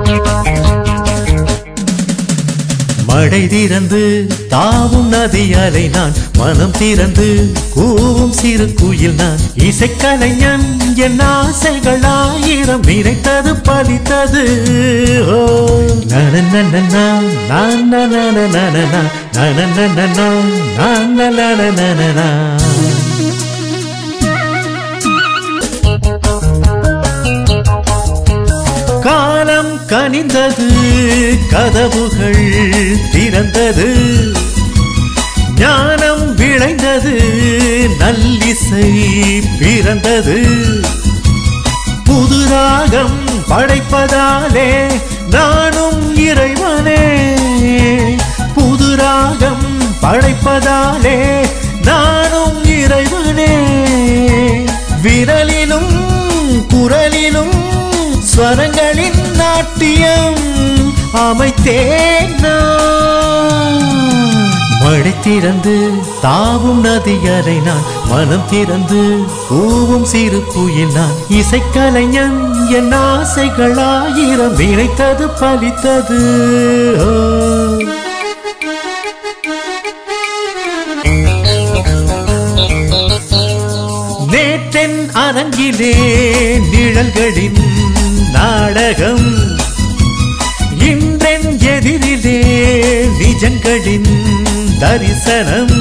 மடை திறந்து தாவும் நதியாலை நான் மனம் திறந்து கூவும் சிறு குயில் நான் இசைக்கலைஞன் என் ஆசைகள் ஆயிரம் நினைத்தது பலித்தது ஓ நனநனநா, நானநனநனநா, நனநனநா, நானநனநனநா. காலம் கனிந்தது கதவுகள் திறந்தது ஞானம் விளைந்தது நல்லிசை பிறந்தது புது ராகம் படைப்பதாலே நானும் இறைவனே புது ராகம் படைப்பதாலே நானும் இறைவனே விரலிலும் குரலிலும் ஸ்வரங்களின் நாட்டியம் அமைத்தேன் நான். மழை திறந்து தாவும் நதியரை நான் மனம் திறந்து கூவும் சிறு குயில் நான் இசைக்கலைஞன் என் ஆசைகள் ஆயிரம் நினைத்தது பலித்தது ஓ. நேற்றென் அரங்கிலே நிழல்களின் நாடகம் இன்றென் எதிரிலே நிஜங்களின் தரிசனம்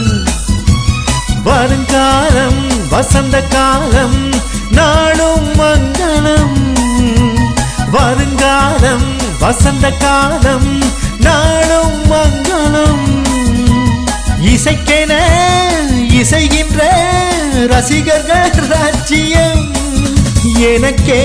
வருங்காலம் வசந்த காலம் நாளும் மங்களம் வருங்காலம் வசந்த காலம் நாளும் மங்களம் இசைக்கென இசைகின்ற ரசிகர்கள் ராஜ்யம் எனக்கே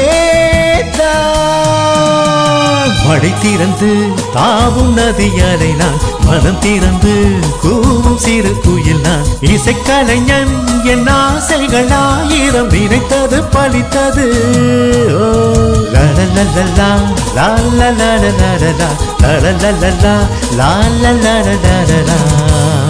மழை திறந்து தாவும் நதியலை நான் மனம் திறந்து கூவும் சிறு குயில் நான் இசைக்கலைஞன் என் ஆசைகள் ஆயிரம் நினைத்தது பலித்தது ஓ லலலலலா, லாலலலலலலா, லலலலலா, லாலலலலலலா.